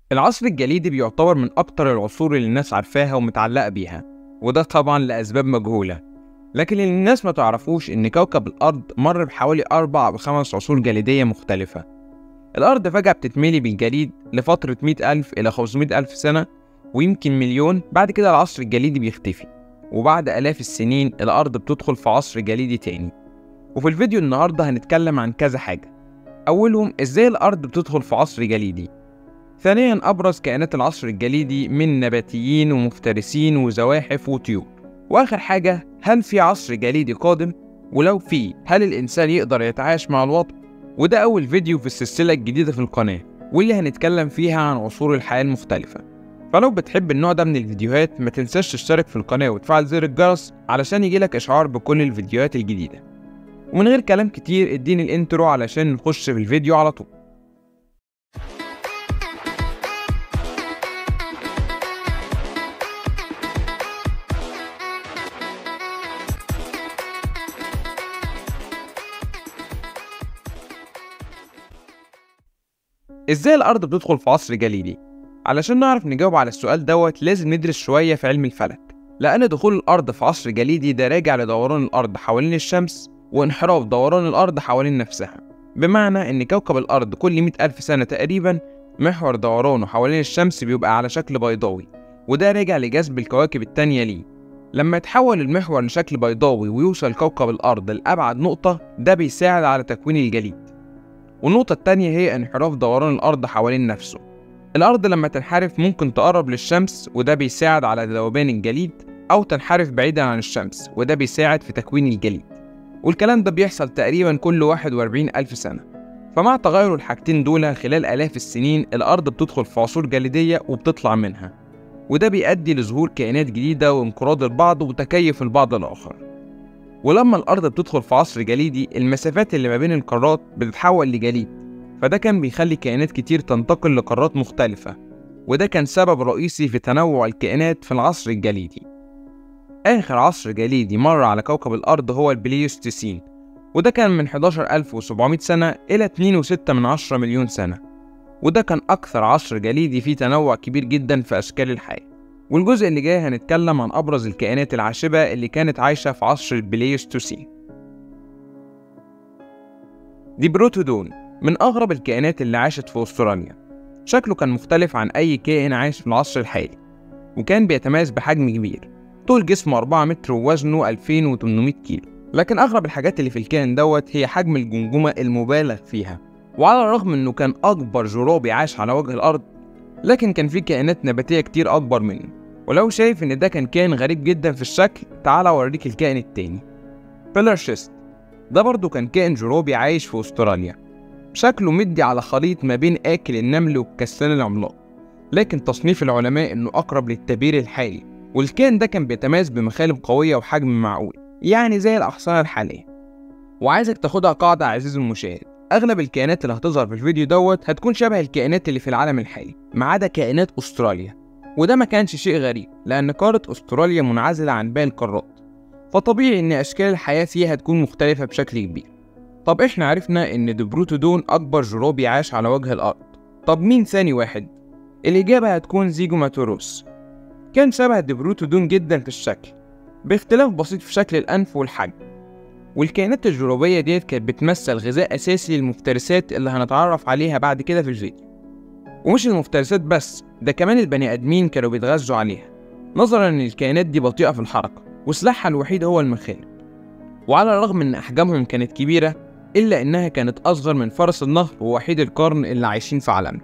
العصر الجليدي بيعتبر من أكتر العصور اللي الناس عارفاها ومتعلقة بيها وده طبعا لأسباب مجهولة لكن اللي الناس ما تعرفوش إن كوكب الأرض مر بحوالي أربع أو خمس عصور جليدية مختلفة الأرض فجأة بتتملي بالجليد لفترة مئة ألف إلى خمسمائة ألف سنة ويمكن مليون بعد كده العصر الجليدي بيختفي وبعد آلاف السنين الأرض بتدخل في عصر جليدي تاني وفي الفيديو النهاردة هنتكلم عن كذا حاجة أولهم إزاي الأرض بتدخل في عصر جليدي ثانيا أبرز كائنات العصر الجليدي من نباتيين ومفترسين وزواحف وطيور وآخر حاجة هل في عصر جليدي قادم؟ ولو في هل الإنسان يقدر يتعايش مع الوضع؟ وده أول فيديو في السلسلة الجديدة في القناة واللي هنتكلم فيها عن عصور الحياة المختلفة فلو بتحب النوع ده من الفيديوهات ما تنساش تشترك في القناة وتفعل زر الجرس علشان يجيلك إشعار بكل الفيديوهات الجديدة ومن غير كلام كتير اديني الانترو علشان نخش في الفيديو على طول ازاي الارض بتدخل في عصر جليدي علشان نعرف نجاوب على السؤال دوت لازم ندرس شويه في علم الفلك لان دخول الارض في عصر جليدي ده راجع لدوران الارض حوالين الشمس وانحراف دوران الارض حوالين نفسها بمعنى ان كوكب الارض كل مئة الف سنه تقريبا محور دورانه حوالين الشمس بيبقى على شكل بيضاوي وده راجع لجذب الكواكب التانية ليه لما يتحول المحور لشكل بيضاوي ويوصل كوكب الأرض لأبعد نقطة ده بيساعد على تكوين الجليد والنقطة التانية هي انحراف دوران الأرض حوالين نفسه الأرض لما تنحرف ممكن تقرب للشمس وده بيساعد على ذوبان الجليد أو تنحرف بعيدا عن الشمس وده بيساعد في تكوين الجليد والكلام ده بيحصل تقريبا كل 41 ألف سنة فمع تغير الحاجتين دول خلال آلاف السنين الأرض بتدخل في عصور جليدية وبتطلع منها وده بيؤدي لظهور كائنات جديدة وانقراض البعض وتكيف البعض الآخر ولما الأرض بتدخل في عصر جليدي المسافات اللي ما بين القارات بتتحول لجليد فده كان بيخلي كائنات كتير تنتقل لقارات مختلفة وده كان سبب رئيسي في تنوع الكائنات في العصر الجليدي آخر عصر جليدي مر على كوكب الأرض هو البليوستيسين وده كان من 11700 سنة إلى 2.6 من عشرة مليون سنة وده كان أكثر عصر جليدي فيه تنوع كبير جدا في أشكال الحياة والجزء اللي جاي هنتكلم عن أبرز الكائنات العاشبة اللي كانت عايشة في عصر البليوستوسين دي بروتودون من أغرب الكائنات اللي عاشت في أستراليا شكله كان مختلف عن أي كائن عايش في العصر الحالي وكان بيتميز بحجم كبير طول جسمه 4 متر ووزنه 2800 كيلو لكن أغرب الحاجات اللي في الكائن دوت هي حجم الجمجمة المبالغ فيها وعلى الرغم إنه كان أكبر جرابي عاش على وجه الأرض لكن كان في كائنات نباتية كتير أكبر منه ولو شايف إن ده كان كائن غريب جدا في الشكل تعال أوريك الكائن التاني بيلرشيست ده برضه كان كائن جروبي عايش في أستراليا شكله مدي على خليط ما بين آكل النمل والكسلان العملاق لكن تصنيف العلماء إنه أقرب للتبير الحالي والكائن ده كان بيتميز بمخالب قوية وحجم معقول يعني زي الأغصان الحالية وعايزك تاخدها قاعدة عزيزي المشاهد أغلب الكائنات اللي هتظهر في الفيديو دوت هتكون شبه الكائنات اللي في العالم الحالي ما عدا كائنات أستراليا وده ما كانش شيء غريب لأن قارة أستراليا منعزلة عن باقي القارات فطبيعي إن أشكال الحياة فيها هتكون مختلفة بشكل كبير طب إحنا عرفنا إن دبروتودون أكبر جرابي عاش على وجه الأرض طب مين ثاني واحد؟ الإجابة هتكون زيجوماتوروس كان شبه دبروتودون جدا في الشكل باختلاف بسيط في شكل الأنف والحجم والكائنات الجروبية ديت كانت بتمثل غذاء أساسي للمفترسات اللي هنتعرف عليها بعد كده في الفيديو ومش المفترسات بس ده كمان البني آدمين كانوا بيتغذوا عليها نظرا إن الكائنات دي بطيئة في الحركة وسلاحها الوحيد هو المخالب وعلى الرغم إن أحجامهم كانت كبيرة إلا إنها كانت أصغر من فرس النهر ووحيد القرن اللي عايشين في عالمنا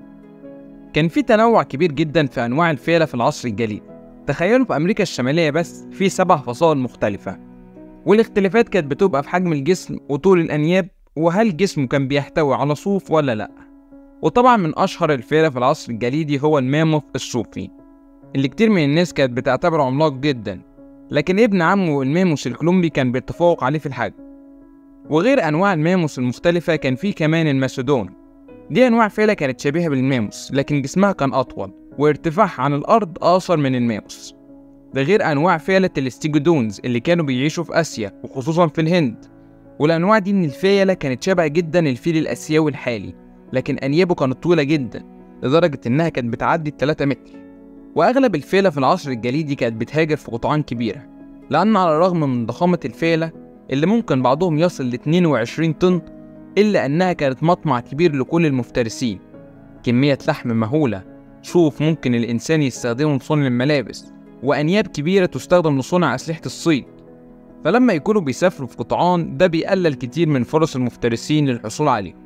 كان في تنوع كبير جدا في أنواع الفيلة في العصر الجليدي تخيلوا في أمريكا الشمالية بس في سبع فصائل مختلفة والاختلافات كانت بتبقى في حجم الجسم وطول الأنياب وهل جسمه كان بيحتوي على صوف ولا لأ وطبعا من أشهر الفيلة في العصر الجليدي هو الماموث الصوفي اللي كتير من الناس كانت بتعتبره عملاق جدا لكن ابن عمه الماموس الكولومبي كان بيتفوق عليه في الحجم وغير أنواع الماموس المختلفة كان في كمان الماسودون دي أنواع فيلة كانت شبيهة بالماموس لكن جسمها كان أطول وارتفاعها عن الأرض أقصر من الماموس ده غير أنواع فيلة الاستيجودونز اللي كانوا بيعيشوا في آسيا وخصوصا في الهند والأنواع دي من الفيلة كانت شبه جدا الفيل الآسيوي الحالي لكن أنيابه كانت طويلة جدا لدرجة إنها كانت بتعدي 3 متر وأغلب الفيلة في العصر الجليدي كانت بتهاجر في قطعان كبيرة لأن على الرغم من ضخامة الفيلة اللي ممكن بعضهم يصل ل 22 طن إلا أنها كانت مطمع كبير لكل المفترسين كمية لحم مهولة شوف ممكن الإنسان يستخدمه لصنع الملابس وأنياب كبيرة تستخدم لصنع أسلحة الصيد فلما يكونوا بيسافروا في قطعان ده بيقلل كتير من فرص المفترسين للحصول عليهم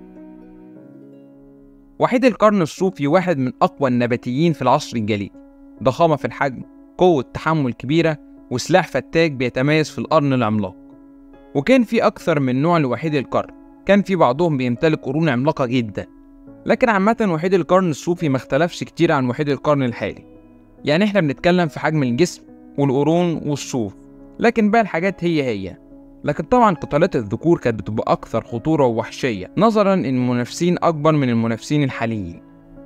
وحيد القرن الصوفي واحد من أقوى النباتيين في العصر الجليدي ضخامة في الحجم قوة تحمل كبيرة وسلاح فتاك بيتميز في القرن العملاق وكان في أكثر من نوع لوحيد القرن كان في بعضهم بيمتلك قرون عملاقة جدا لكن عامة وحيد القرن الصوفي ما اختلفش كتير عن وحيد القرن الحالي يعني احنا بنتكلم في حجم الجسم والقرون والصوف لكن باقي الحاجات هي هي لكن طبعا قتالات الذكور كانت بتبقى أكثر خطورة ووحشية نظرا إن المنافسين أكبر من المنافسين الحاليين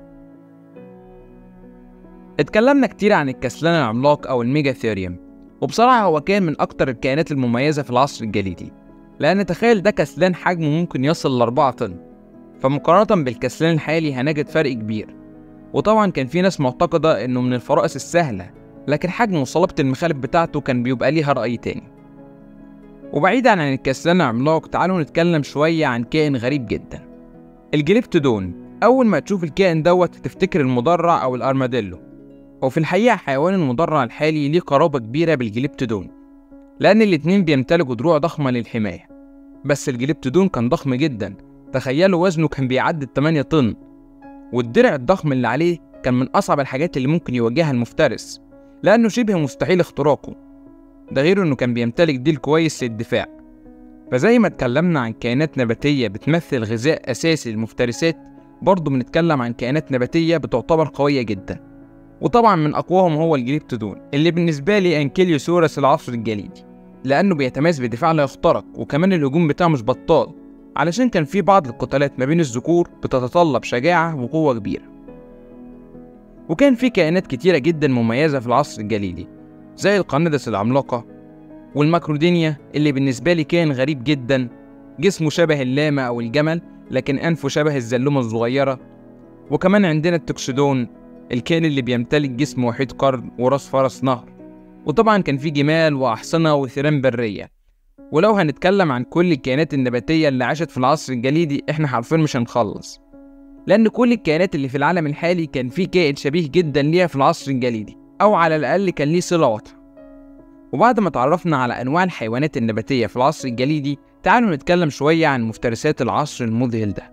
اتكلمنا كتير عن الكسلان العملاق أو الميجاثيريوم وبصراحة هو كان من أكتر الكائنات المميزة في العصر الجليدي لأن تخيل ده كسلان حجمه ممكن يصل لأربعة طن فمقارنة بالكسلان الحالي هنجد فرق كبير وطبعا كان في ناس معتقدة إنه من الفرائس السهلة لكن حجمه وصلابة المخالب بتاعته كان بيبقى ليها رأي تاني وبعيدا عن الكسلان العملاق تعالوا نتكلم شوية عن كائن غريب جدا الجليبتودون أول ما تشوف الكائن دوت تفتكر المدرع أو الأرماديلو وفي الحقيقة حيوان المدرع الحالي ليه قرابة كبيرة بالجليبتودون لأن الاتنين بيمتلكوا دروع ضخمة للحماية بس الجليبتودون كان ضخم جدا تخيلوا وزنه كان بيعدي 8 طن والدرع الضخم اللي عليه كان من أصعب الحاجات اللي ممكن يواجهها المفترس لأنه شبه مستحيل اختراقه ده غير إنه كان بيمتلك ديل كويس للدفاع فزي ما اتكلمنا عن كائنات نباتية بتمثل غذاء أساسي للمفترسات برضه بنتكلم عن كائنات نباتية بتعتبر قوية جدا وطبعا من أقواهم هو الجليبتودون اللي بالنسبة لي أنكيليوسورس العصر الجليدي لأنه بيتميز بدفاع لا يخترق وكمان الهجوم بتاعه مش بطال علشان كان في بعض القتالات ما بين الذكور بتتطلب شجاعة وقوة كبيرة وكان في كائنات كتيرة جدا مميزة في العصر الجليدي زي القنادس العملاقة والماكرودينيا اللي بالنسبة لي كان غريب جدا جسمه شبه اللاما أو الجمل لكن أنفه شبه الزلومة الصغيرة وكمان عندنا التكسدون الكائن اللي بيمتلك جسم وحيد قرن وراس فرس نهر وطبعا كان في جمال وأحصنة وثيران برية ولو هنتكلم عن كل الكائنات النباتية اللي عاشت في العصر الجليدي احنا حرفيا مش هنخلص لأن كل الكائنات اللي في العالم الحالي كان في كائن شبيه جدا ليها في العصر الجليدي أو على الأقل كان ليه صلة واضحة وبعد ما تعرفنا على أنواع الحيوانات النباتية في العصر الجليدي تعالوا نتكلم شوية عن مفترسات العصر المذهل ده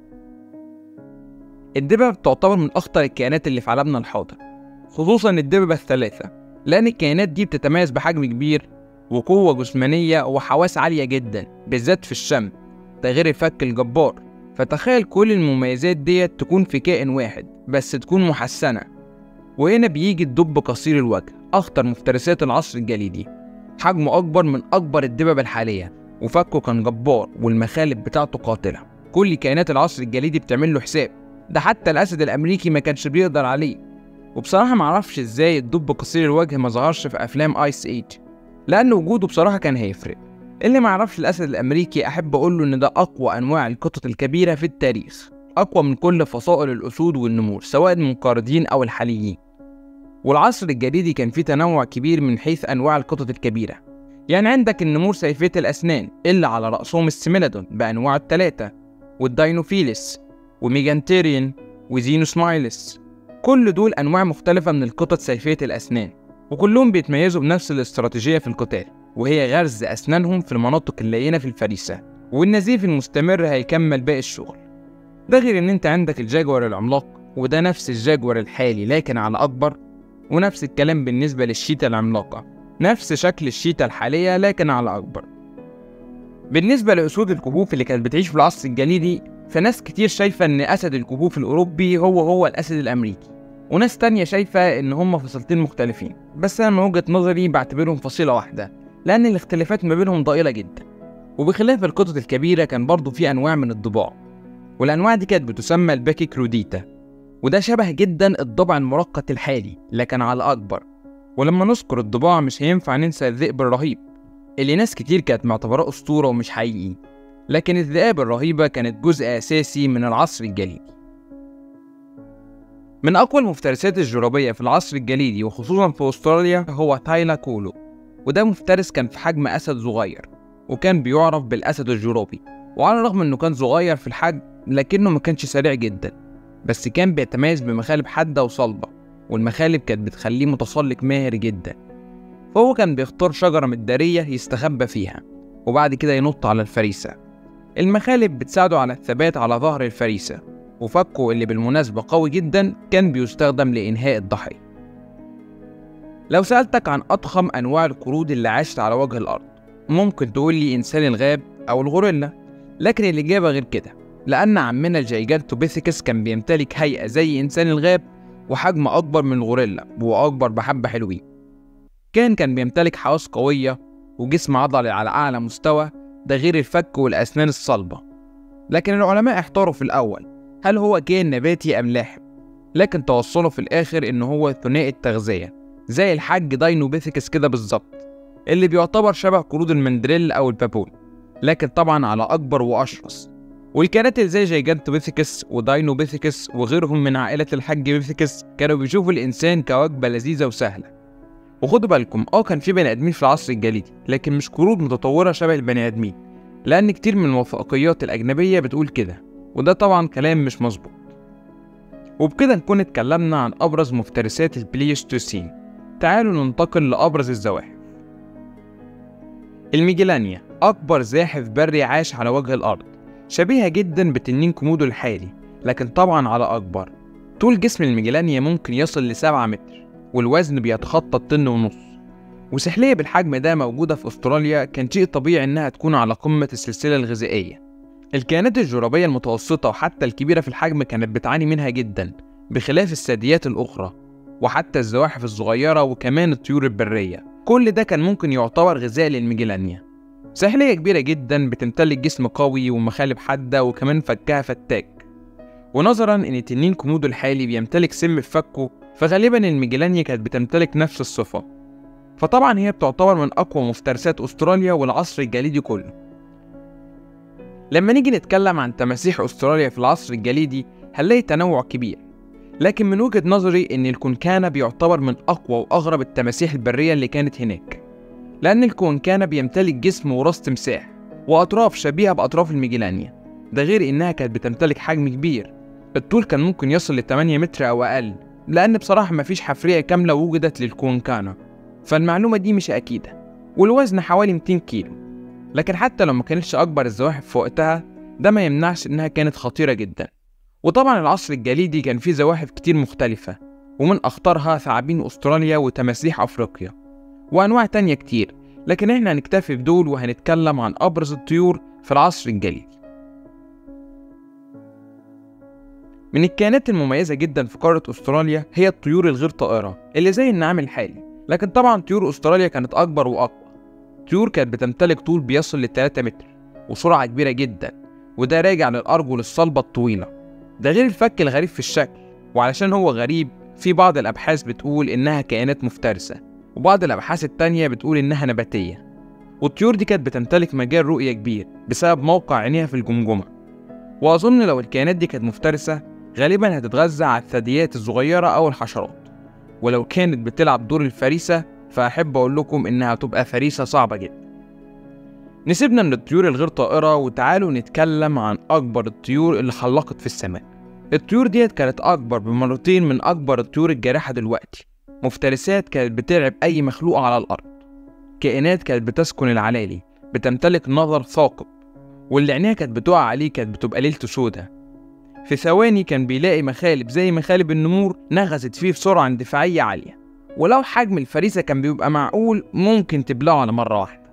الدببة تعتبر من أخطر الكائنات اللي في عالمنا الحاضر خصوصا الدببة الثلاثة لأن الكائنات دي بتتميز بحجم كبير وقوة جسمانية وحواس عالية جدا بالذات في الشم ده غير الفك الجبار فتخيل كل المميزات ديت تكون في كائن واحد بس تكون محسنة وهنا بيجي الدب قصير الوجه أخطر مفترسات العصر الجليدي حجمه أكبر من أكبر الدببة الحالية وفكه كان جبار والمخالب بتاعته قاتلة كل كائنات العصر الجليدي بتعمل له حساب ده حتى الأسد الأمريكي ما كانش بيقدر عليه وبصراحة معرفش ازاي الدب قصير الوجه ما ظهرش في أفلام آيس إيج لأن وجوده بصراحة كان هيفرق اللي معرفش الأسد الأمريكي أحب أقوله إن ده أقوى أنواع القطط الكبيرة في التاريخ أقوى من كل فصائل الأسود والنمور سواء المنقرضين أو الحاليين والعصر الجليدي كان فيه تنوع كبير من حيث أنواع القطط الكبيرة يعني عندك النمور سيفية الأسنان اللي على رأسهم السميلادون بأنواع التلاتة والداينوفيلس وميجانتيريان وزينوسمايلس كل دول أنواع مختلفة من القطط سيفية الأسنان وكلهم بيتميزوا بنفس الاستراتيجية في القتال وهي غرز أسنانهم في المناطق اللينة في الفريسة والنزيف المستمر هيكمل باقي الشغل ده غير إن أنت عندك الجاguار العملاق وده نفس الجاguار الحالي لكن على أكبر ونفس الكلام بالنسبة للشيتا العملاقة نفس شكل الشيتا الحالية لكن على أكبر بالنسبة لأسود الكهوف اللي كانت بتعيش في العصر الجليدي فناس كتير شايفة إن أسد الكهوف الأوروبي هو هو الأسد الأمريكي وناس تانية شايفة إن هما فصيلتين مختلفين بس أنا من وجهة نظري بعتبرهم فصيلة واحدة لأن الاختلافات ما بينهم ضئيلة جدا وبخلاف القطط الكبيرة كان برضه في أنواع من الضباع والأنواع دي كانت بتسمى الباكي كروديتا وده شبه جدا الضبع المرقط الحالي لكن على أكبر ولما نذكر الضباع مش هينفع ننسى الذئب الرهيب اللي ناس كتير كانت معتبراه أسطورة ومش حقيقي لكن الذئاب الرهيبة كانت جزء أساسي من العصر الجليدي من أقوى المفترسات الجرابية في العصر الجليدي وخصوصا في أستراليا هو تايلا كولو وده مفترس كان في حجم أسد صغير وكان بيعرف بالأسد الجرابي وعلى الرغم إنه كان صغير في الحجم لكنه ما كانش سريع جدا بس كان بيتميز بمخالب حادة وصلبة والمخالب كانت بتخليه متسلق ماهر جدا فهو كان بيختار شجرة مدارية يستخبى فيها وبعد كده ينط على الفريسة المخالب بتساعده على الثبات على ظهر الفريسة وفكه اللي بالمناسبة قوي جدا كان بيستخدم لإنهاء الضحية لو سألتك عن أضخم أنواع القرود اللي عاشت على وجه الأرض ممكن تقول لي إنسان الغاب أو الغوريلا لكن الإجابة غير كده لأن عمنا الجيجانتوبيثيكس كان بيمتلك هيئة زي إنسان الغاب وحجم أكبر من الغوريلا وأكبر بحبة حلوين كان كان بيمتلك حواس قوية وجسم عضلي على أعلى مستوى ده غير الفك والأسنان الصلبة لكن العلماء احتاروا في الأول هل هو كائن نباتي أم لاحم لكن توصلوا في الآخر إن هو ثنائي التغذية زي الحاج داينوبيثيكس كده بالظبط اللي بيعتبر شبه قرود المندريل أو البابون لكن طبعا على أكبر وأشرس والكائنات اللي زي جيجانتوبيثيكس وداينوبيثيكس وغيرهم من عائلة الحاج بيثيكس كانوا بيشوفوا الإنسان كوجبة لذيذة وسهلة وخدوا بالكم اه كان في بني ادمين في العصر الجليدي لكن مش قرود متطوره شبه البني ادمين لان كتير من الوثائقيات الاجنبيه بتقول كده وده طبعا كلام مش مظبوط وبكده نكون اتكلمنا عن ابرز مفترسات البليستوسين تعالوا ننتقل لابرز الزواحف الميجيلانيا اكبر زاحف بري عاش على وجه الارض شبيهه جدا بتنين كومودو الحالي لكن طبعا على اكبر طول جسم الميجيلانيا ممكن يصل لسبعة متر والوزن بيتخطى الطن ونص وسحلية بالحجم ده موجودة في أستراليا كان شيء طبيعي إنها تكون على قمة السلسلة الغذائية الكائنات الجرابية المتوسطة وحتى الكبيرة في الحجم كانت بتعاني منها جدا بخلاف الثدييات الأخرى وحتى الزواحف الصغيرة وكمان الطيور البرية كل ده كان ممكن يعتبر غذاء للميجيلانيا سحلية كبيرة جدا بتمتلك جسم قوي ومخالب حادة وكمان فكها فتاك ونظرا ان التنين كومودو الحالي بيمتلك سم في فكه فغالبا الميجيلانيا كانت بتمتلك نفس الصفة فطبعا هي بتعتبر من أقوى مفترسات أستراليا والعصر الجليدي كله لما نيجي نتكلم عن تماسيح أستراليا في العصر الجليدي هنلاقي تنوع كبير لكن من وجهة نظري إن الكونكانا بيعتبر من أقوى وأغرب التماسيح البرية اللي كانت هناك لأن الكونكانا بيمتلك جسم وراس تمساح وأطراف شبيهة بأطراف الميجيلانيا ده غير إنها كانت بتمتلك حجم كبير الطول كان ممكن يصل ل 8 متر أو أقل لأن بصراحة مفيش حفرية كاملة وجدت للكونكانا فالمعلومة دي مش أكيدة والوزن حوالي 200 كيلو لكن حتى لو ما كانتش أكبر الزواحف في وقتها ده ما يمنعش إنها كانت خطيرة جدا وطبعا العصر الجليدي كان فيه زواحف كتير مختلفة ومن أخطرها ثعابين أستراليا وتماسيح أفريقيا وأنواع تانية كتير لكن إحنا هنكتفي بدول وهنتكلم عن أبرز الطيور في العصر الجليدي من الكائنات المميزة جدا في قارة أستراليا هي الطيور الغير طائرة اللي زي النعام الحالي لكن طبعا طيور أستراليا كانت أكبر وأقوى طيور كانت بتمتلك طول بيصل ل 3 متر وسرعة كبيرة جدا وده راجع للأرجل الصلبة الطويلة ده غير الفك الغريب في الشكل وعلشان هو غريب في بعض الأبحاث بتقول إنها كائنات مفترسة وبعض الأبحاث التانية بتقول إنها نباتية والطيور دي كانت بتمتلك مجال رؤية كبير بسبب موقع عينيها في الجمجمة وأظن لو الكائنات دي كانت مفترسة غالبا هتتغذى على الثدييات الصغيرة أو الحشرات ولو كانت بتلعب دور الفريسة فأحب أقول لكم إنها هتبقى فريسة صعبة جدا نسيبنا من الطيور الغير طائرة وتعالوا نتكلم عن أكبر الطيور اللي حلقت في السماء الطيور ديت كانت أكبر بمرتين من أكبر الطيور الجارحة دلوقتي مفترسات كانت بترعب أي مخلوق على الأرض كائنات كانت بتسكن العلالي بتمتلك نظر ثاقب واللي عينيها كانت بتقع عليه كانت بتبقى ليلته سودا في ثواني كان بيلاقي مخالب زي مخالب النمور نغزت فيه بسرعة اندفاعية عالية ولو حجم الفريسة كان بيبقى معقول ممكن تبلعه على مرة واحدة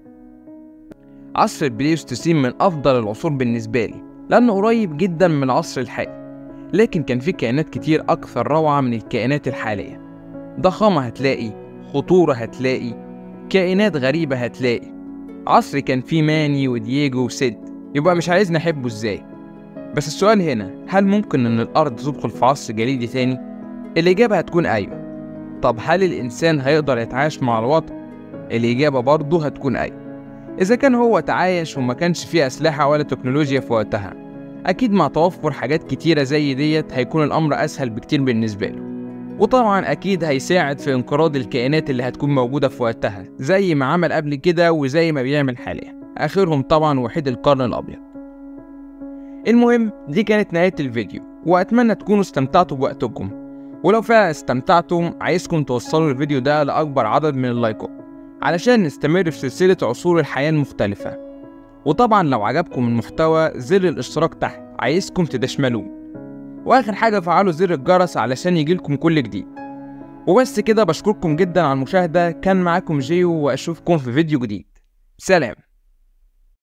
عصر البليستوسين من أفضل العصور بالنسبة لي لأنه قريب جدا من العصر الحالي لكن كان في كائنات كتير أكثر روعة من الكائنات الحالية ضخامة هتلاقي خطورة هتلاقي كائنات غريبة هتلاقي عصر كان فيه ماني ودييجو وسيد يبقى مش عايز نحبه ازاي بس السؤال هنا هل ممكن ان الارض تدخل في عصر جليدي تاني الاجابة هتكون ايوه طب هل الانسان هيقدر يتعايش مع الوضع الاجابة برضه هتكون ايوه اذا كان هو تعايش وما كانش فيه اسلحة ولا تكنولوجيا في وقتها أكيد مع توفر حاجات كتيرة زي ديت هيكون الأمر أسهل بكتير بالنسبة له وطبعا أكيد هيساعد في انقراض الكائنات اللي هتكون موجودة في وقتها زي ما عمل قبل كده وزي ما بيعمل حاليا آخرهم طبعا وحيد القرن الأبيض المهم دي كانت نهاية الفيديو وأتمنى تكونوا استمتعتوا بوقتكم ولو فعلا استمتعتم عايزكم توصلوا الفيديو ده لأكبر عدد من اللايكات علشان نستمر في سلسلة عصور الحياة المختلفة وطبعا لو عجبكم المحتوى زر الاشتراك تحت عايزكم تدشملوه واخر حاجة فعلوا زر الجرس علشان يجيلكم كل جديد وبس كده بشكركم جدا على المشاهدة كان معاكم جيو واشوفكم في فيديو جديد سلام